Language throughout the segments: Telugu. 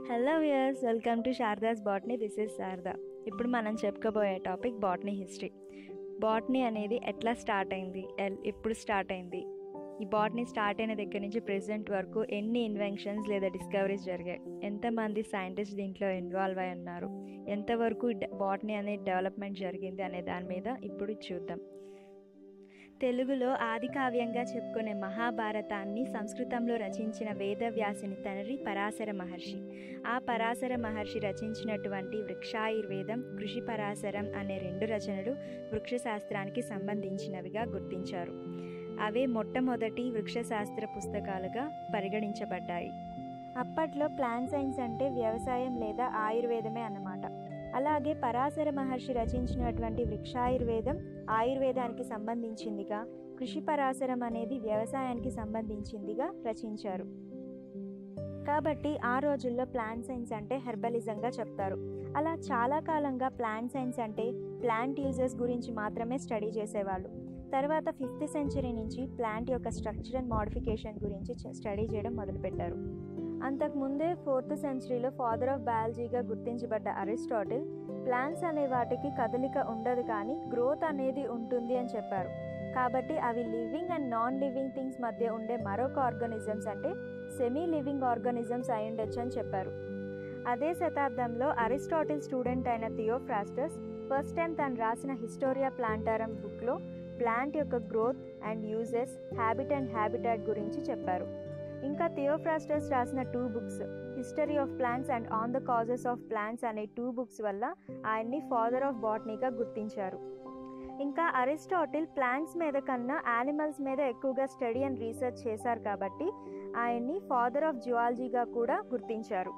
hello viewers welcome to Sharada's botany this is Sharada ఇప్పుడు మనం చెప్పుకోబోయే టాపిక్ బాట్నీ హిస్టరీ బాట్నీ అనేది ఎట్లా స్టార్ట్ అయింది ఎల్- ఎప్పుడు స్టార్ట్ అయింది ఈ బాట్నీ స్టార్ట్ అయిన దగ్గర నుంచి ప్రెసెంట్ వరకు ఎన్ని ఇన్వెన్షన్స్ లేదా డిస్కవరీస్ జరిగాయి ఎంతమంది సైంటిస్ట్ దీంట్లో ఇన్వాల్వ్ అయి ఉన్నారు ఎంతవరకు బాట్నీ అనేది డెవలప్మెంట్ జరిగింది అనే దాని మీద ఇప్పుడు చూద్దాం తెలుగులో ఆది కావ్యంగా చెప్పుకునే మహాభారతాన్ని సంస్కృతంలో రచించిన వేదవ్యాసుని తండ్రి పరాశర మహర్షి ఆ పరాశర మహర్షి రచించినటువంటి వృక్షాయుర్వేదం కృషి పరాశరం అనే రెండు రచనలు వృక్షశాస్త్రానికి సంబంధించినవిగా గుర్తించారు అవే మొట్టమొదటి వృక్షశాస్త్ర పుస్తకాలుగా పరిగణించబడ్డాయి అప్పట్లో ప్లాంట్ సైన్స్ అంటే వ్యవసాయం లేదా ఆయుర్వేదమే అన్నమాట అలాగే పరాశర మహర్షి రచించినటువంటి వృక్షాయుర్వేదం ఆయుర్వేదానికి సంబంధించిందిగా కృషి పరాశరం అనేది వ్యవసాయానికి సంబంధించిందిగా రచించారు కాబట్టి ఆ రోజుల్లో ప్లాంట్ సైన్స్ అంటే హెర్బలిజంగా చెప్తారు అలా చాలా కాలంగా ప్లాంట్ సైన్స్ అంటే ప్లాంట్ యూజెస్ గురించి మాత్రమే స్టడీ చేసేవాళ్ళు తర్వాత ఫిఫ్త్ సెంచరీ నుంచి ప్లాంట్ యొక్క స్ట్రక్చర్ అండ్ మోడిఫికేషన్ గురించి చ- స్టడీ చేయడం మొదలుపెట్టారు అంతకుముందే ఫోర్త్ సెంచరీలో ఫాదర్ ఆఫ్ బయాలజీగా గుర్తించబడ్డ అరిస్టాటిల్ ప్లాంట్స్ అనే వాటికి కదలిక ఉండదు కానీ గ్రోత్ అనేది ఉంటుంది అని చెప్పారు కాబట్టి అవి living and non living things మధ్య ఉండే మరొక ఆర్గానిజమ్స్ అంటే సెమీ లివింగ్ ఆర్గానిజమ్స్ అయి ఉండొచ్చు అని చెప్పారు అదే శతాబ్దంలో అరిస్టాటిల్ స్టూడెంట్ అయిన థియోఫ్రాస్టస్ ఫస్ట్ టైం తను రాసిన హిస్టోరియా ప్లాంటారం బుక్లో ప్లాంట్ యొక్క growth and uses habit and habitat గురించి చెప్పారు ఇంకా థియోఫ్రాస్టస్ రాసిన two books history of plants and on the causes of plants అనే టూ బుక్స్ వల్ల ఆయన్ని ఫాదర్ ఆఫ్ బాటనీగా గుర్తించారు ఇంకా అరిస్టాటిల్ ప్లాంట్స్ మీద కన్నా యానిమల్స్ మీద ఎక్కువగా స్టడీ అండ్ రీసెర్చ్ చేశారు కాబట్టి ఆయన్ని ఫాదర్ ఆఫ్ జువాలజీగా కూడా గుర్తించారు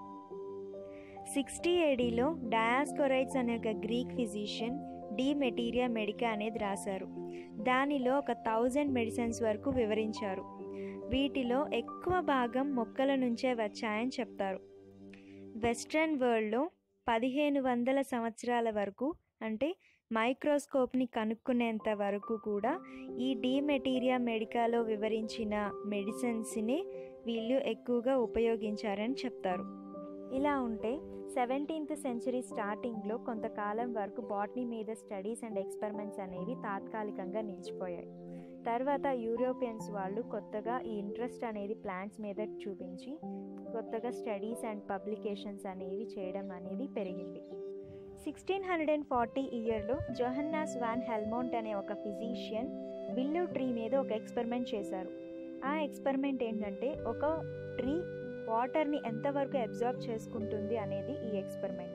సిక్స్టీ ఏడీలో డయాస్కొరైట్స్ అనే ఒక Greek physician De Materia Medica అనేది రాశారు దానిలో ఒక థౌజండ్ మెడిసిన్స్ వరకు వివరించారు వీటిలో ఎక్కువ భాగం మొక్కల నుంచే వచ్చాయని చెప్తారు వెస్ట్రన్ వరల్డ్లో పదిహేను వందల సంవత్సరాల వరకు అంటే మైక్రోస్కోప్ని కనుక్కునేంత వరకు కూడా ఈ డీ మెటీరియా మెడికాలో వివరించిన మెడిసిన్స్ని వీళ్ళు ఎక్కువగా ఉపయోగించారని చెప్తారు ఇలా ఉంటే సెవెంటీన్త్ సెంచరీ స్టార్టింగ్లో కొంతకాలం వరకు బాటనీ మీద స్టడీస్ అండ్ ఎక్స్పెరిమెంట్స్ అనేవి తాత్కాలికంగా నిలిచిపోయాయి తర్వాత యూరోపియన్స్ వాళ్ళు కొత్తగా ఈ ఇంట్రెస్ట్ అనేది ప్లాంట్స్ మీద చూపించి కొత్తగా స్టడీస్ అండ్ పబ్లికేషన్స్ అనేవి చేయడం అనేది పెరిగింది సిక్స్టీన్ హండ్రెడ్ అండ్ ఫార్టీ ఇయర్లో జోహన్నాస్ వాన్ హెల్మోంట్ అనే ఒక ఫిజీషియన్ విల్లు ట్రీ మీద ఒక ఎక్స్పెరిమెంట్ చేశారు ఆ ఎక్స్పెరిమెంట్ ఏంటంటే ఒక ట్రీ వాటర్ని ఎంతవరకు అబ్జర్వ్ చేసుకుంటుంది అనేది ఈ ఎక్స్పెరిమెంట్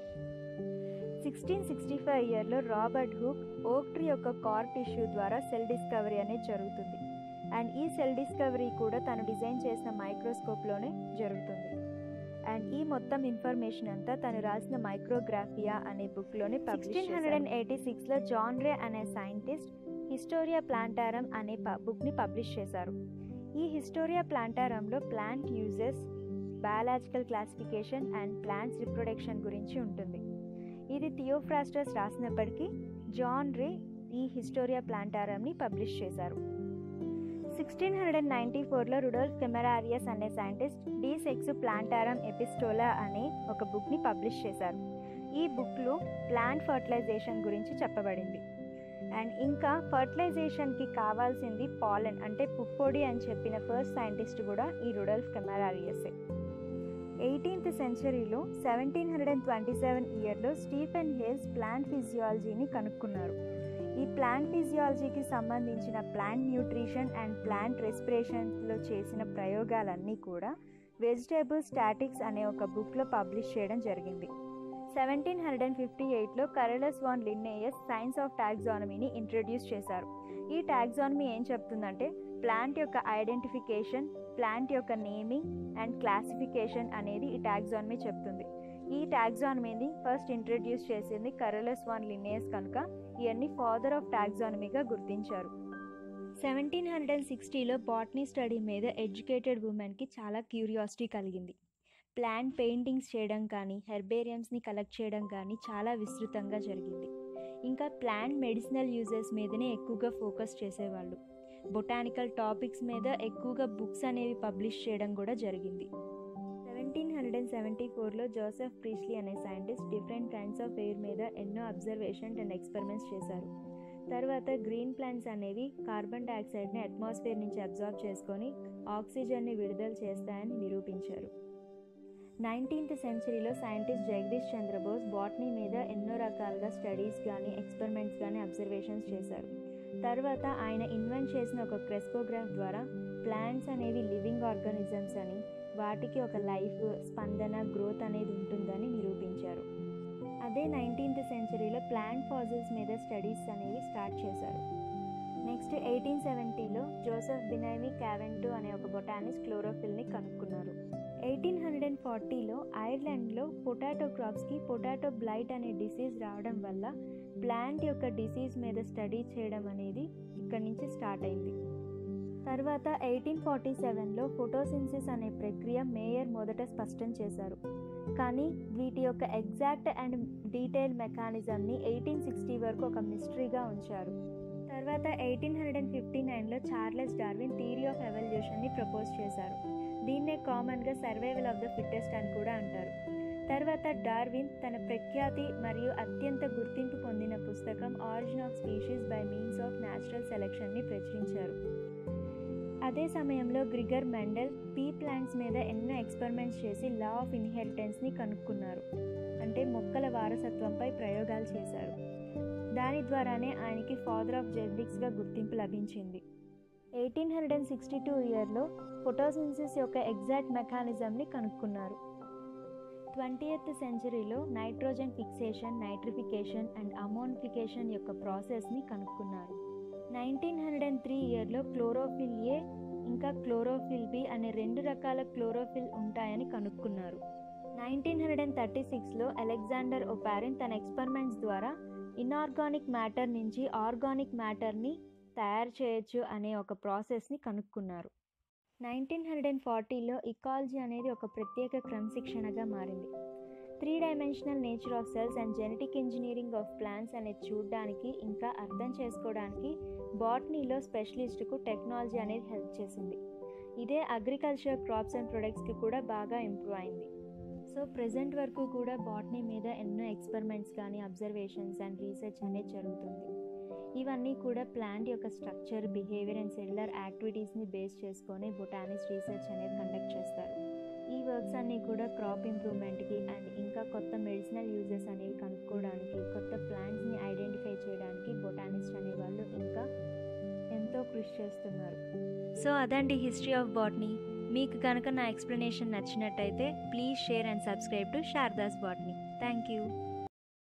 సిక్స్టీన్ సిక్స్టీ ఫైవ్ ఇయర్లో రాబర్ట్ హుక్ ఓక్ ట్రీ యొక్క కార్ టిష్యూ ద్వారా సెల్ డిస్కవరీ అనేది జరుగుతుంది అండ్ ఈ సెల్ డిస్కవరీ కూడా తను డిజైన్ చేసిన మైక్రోస్కోప్లోనే జరుగుతుంది అండ్ ఈ మొత్తం ఇన్ఫర్మేషన్ అంతా తను రాసిన మైక్రోగ్రాఫియా అనే బుక్లోనే సిక్స్టీన్ హండ్రెడ్ అండ్ ఎయిటీ సిక్స్లో జాన్ రే అనే సైంటిస్ట్ హిస్టోరియా ప్లాంటారం అనే బుక్ని పబ్లిష్ చేశారు ఈ హిస్టోరియా ప్లాంటారంలో plant uses biological classification and plants reproduction గురించి ఉంటుంది ఇది థియోఫ్రాస్టస్ రాసినప్పటికీ జాన్ రే ఈ హిస్టోరియా ప్లాంటారంని పబ్లిష్ చేశారు సిక్స్టీన్ హండ్రెడ్ అండ్ నైంటీ ఫోర్లో రుడోల్ఫ్ కెమెరారియస్ అనే scientist De sex Plantarum Epistola అనే ఒక బుక్ని పబ్లిష్ చేశారు ఈ బుక్లో ప్లాంట్ ఫర్టిలైజేషన్ గురించి చెప్పబడింది అండ్ ఇంకా ఫర్టిలైజేషన్కి కావాల్సింది పాలన్ అంటే పుప్పొడి అని చెప్పిన ఫస్ట్ సైంటిస్ట్ కూడా ఈ రుడల్ఫ్ కెమెరారియసే ఎయిటీన్త్ సెంచరీలో seventeen hundred and twenty seven ఇయర్లో స్టీఫెన్ హేల్స్ ప్లాంట్ ఫిజియాలజీని కనుక్కున్నారు ఈ ప్లాంట్ ఫిజియాలజీకి సంబంధించిన ప్లాంట్ న్యూట్రిషన్ అండ్ ప్లాంట్ రెస్పిరేషన్లో చేసిన ప్రయోగాలన్నీ కూడా వెజిటేబుల్ స్టాటిక్స్ అనే ఒక బుక్లో పబ్లిష్ చేయడం జరిగింది సెవెంటీన్ హండ్రెడ్ అండ్ ఫిఫ్టీ ఎయిట్లో Carolus von Linnaeus science of టాక్సానమీని ఇంట్రడ్యూస్ చేశారు ఈ టాక్సానమీ ఏం చెప్తుందంటే ప్లాంట్ యొక్క ఐడెంటిఫికేషన్ ప్లాంట్ యొక్క నేమింగ్ అండ్ క్లాసిఫికేషన్ అనేది ఈ టాక్సానమీ చెప్తుంది ఈ టాక్సానమీని ఫస్ట్ ఇంట్రడ్యూస్ చేసింది కరెలస్ వాన్ లిన్నేయస్ కనుక ఇవన్నీ ఫాదర్ ఆఫ్ టాక్సానమీగా గుర్తించారు సెవెంటీన్ హండ్రెడ్ అండ్ సిక్స్టీలో బాటనీ స్టడీ మీద ఎడ్యుకేటెడ్ ఉమెన్కి చాలా క్యూరియాసిటీ కలిగింది ప్లాంట్ పెయింటింగ్స్ చేయడం కానీ హెర్బేరియంస్ని కలెక్ట్ చేయడం కానీ చాలా విస్తృతంగా జరిగింది ఇంకా ప్లాంట్ మెడిసినల్ యూజెస్ మీదనే ఎక్కువగా ఫోకస్ చేసేవాళ్ళు బొటానికల్ టాపిక్స్ మీద ఎక్కువగా బుక్స్ అనేవి పబ్లిష్ చేయడం కూడా జరిగింది సెవెంటీన్ హండ్రెడ్ అండ్ సెవెంటీ ఫోర్లో జోసెఫ్ ప్రీస్లీ అనే scientist different kinds of air మీద ఎన్నో అబ్జర్వేషన్ అండ్ ఎక్స్పెరిమెంట్స్ చేశారు తర్వాత గ్రీన్ ప్లాంట్స్ అనేవి కార్బన్ డైఆక్సైడ్ని అట్మాస్ఫియర్ నుంచి అబ్జార్బ్ చేసుకొని ఆక్సిజన్ని విడుదల చేస్తాయని నిరూపించారు నైన్టీన్త్ సెంచరీలో సైంటిస్ట్ జగదీష్ చంద్రబోస్ బాటనీ మీద ఎన్నో రకాలుగా స్టడీస్ కానీ ఎక్స్పెరిమెంట్స్ కానీ అబ్జర్వేషన్స్ చేశారు తర్వాత ఆయన ఇన్వెంట్ చేసిన ఒక క్రెస్కోగ్రాఫ్ ద్వారా ప్లాంట్స్ అనేవి లివింగ్ ఆర్గానిజమ్స్ అని వాటికి ఒక లైఫ్ స్పందన గ్రోత్ అనేది ఉంటుందని నిరూపించారు అదే నైన్టీన్త్ సెంచరీలో ప్లాంట్ ఫాజిల్స్ మీద స్టడీస్ అనేవి స్టార్ట్ చేశారు నెక్స్ట్ ఎయిటీన్ సెవెంటీలో జోసెఫ్ బినైవి క్యావెంటు అనే ఒక బొటానిస్ట్ క్లోరోఫిల్ని కనుక్కున్నారు ఎయిటీన్ హండ్రెడ్ అండ్ ఫార్టీలో ఐర్లాండ్లో పొటాటో క్రాప్స్కి పొటాటో బ్లైట్ అనే డిసీజ్ రావడం వల్ల ప్లాంట్ యొక్క డిసీజ్ మీద స్టడీ చేయడం అనేది ఇక్కడి నుంచి స్టార్ట్ అయింది తర్వాత ఎయిటీన్ ఫార్టీ సెవెన్లో ఫోటోసిన్సిస్ అనే ప్రక్రియ మేయర్ మొదట స్పష్టం చేశారు కానీ వీటి యొక్క ఎగ్జాక్ట్ అండ్ డీటెయిల్ మెకానిజంని ఎయిటీన్ సిక్స్టీ వరకు ఒక మిస్టరీగా ఉంచారు తర్వాత ఎయిటీన్ హండ్రెడ్ అండ్ ఫిఫ్టీ నైన్లో చార్లెస్ డార్విన్ థియరీ ఆఫ్ ఎవల్యూషన్ని ప్రపోజ్ చేశారు దీన్నే కామన్గా సర్వైవల్ ఆఫ్ ద ఫిట్టెస్ట్ అని కూడా అంటారు తర్వాత డార్విన్ తన ప్రఖ్యాతి మరియు అత్యంత గుర్తింపు పొందిన పుస్తకం origin of species by means of natural సెలెక్షన్ని ప్రచురించారు అదే సమయంలో గ్రిగర్ మెండల్ పీ ప్లాంట్స్ మీద ఎన్నో ఎక్స్పెరిమెంట్స్ చేసి లా ఆఫ్ ఇన్హెరిటెన్స్ని కనుక్కున్నారు అంటే మొక్కల వారసత్వంపై ప్రయోగాలు చేశారు దాని ద్వారానే ఆయనకి ఫాదర్ ఆఫ్ జెనెటిక్స్గా గుర్తింపు లభించింది eighteen hundred and sixty two ఇయర్లో ఫోటోసిన్సిస్ యొక్క ఎగ్జాక్ట్ మెకానిజంని కనుక్కున్నారు ట్వంటీయత్ సెంచరీలో nitrogen fixation nitrification and ammonification యొక్క ప్రాసెస్ని కనుక్కున్నారు నైన్టీన్ హండ్రెడ్ అండ్ త్రీ ఇయర్లో క్లోరోఫిల్ ఏ ఇంకా క్లోరోఫిల్ బి అనే రెండు రకాల క్లోరోఫిల్ ఉంటాయని కనుక్కున్నారు నైన్టీన్ హండ్రెడ్ అండ్ థర్టీ సిక్స్లో అలెగ్జాండర్ ఒపారిన్ తన ఎక్స్పెరిమెంట్స్ ద్వారా ఇనార్గానిక్ మ్యాటర్ నుంచి ఆర్గానిక్ మ్యాటర్ని తయారు చేయొచ్చు అనే ఒక ప్రాసెస్ని కనుక్కున్నారు నైన్టీన్ హండ్రెడ్ అండ్ ఫార్టీలో ఇకాలజీ అనేది ఒక ప్రత్యేక క్రమశిక్షణగా మారింది three dimensional nature of cells and genetic engineering of plants అనేది చూడడానికి ఇంకా అర్థం చేసుకోవడానికి బాటనీలో స్పెషలిస్ట్కు టెక్నాలజీ అనేది హెల్ప్ చేసింది ఇదే అగ్రికల్చర్ క్రాప్స్ అండ్ ప్రొడక్ట్స్కి కూడా బాగా ఇంప్రూవ్ అయింది సో ప్రజెంట్ వరకు కూడా బాటనీ మీద ఎన్నో ఎక్స్పెరిమెంట్స్ కానీ అబ్జర్వేషన్స్ అండ్ రీసెర్చ్ అనేది జరుగుతుంది ఇవన్నీ కూడా ప్లాంట్ యొక్క స్ట్రక్చర్ బిహేవియర్ అండ్ సెల్యులర్ యాక్టివిటీస్ని బేస్ చేసుకొని బొటానిస్ట్ రీసెర్చ్ అనేది కండక్ట్ చేస్తారు ఈ వర్క్స్ అన్నీ కూడా క్రాప్ ఇంప్రూవ్మెంట్కి అండ్ ఇంకా కొత్త మెడిసినల్ యూజెస్ అనేవి కనుక్కోవడానికి కొత్త ప్లాంట్స్ని ఐడెంటిఫై చేయడానికి బొటానిస్ట్ అనేవాళ్ళు ఇంకా ఎంతో కృషి చేస్తున్నారు సో అదండి హిస్టరీ ఆఫ్ బాటనీ మీకు కనుక నా ఎక్స్ప్లెనేషన్ నచ్చినట్టయితే please share and subscribe to Sharada's botany thank you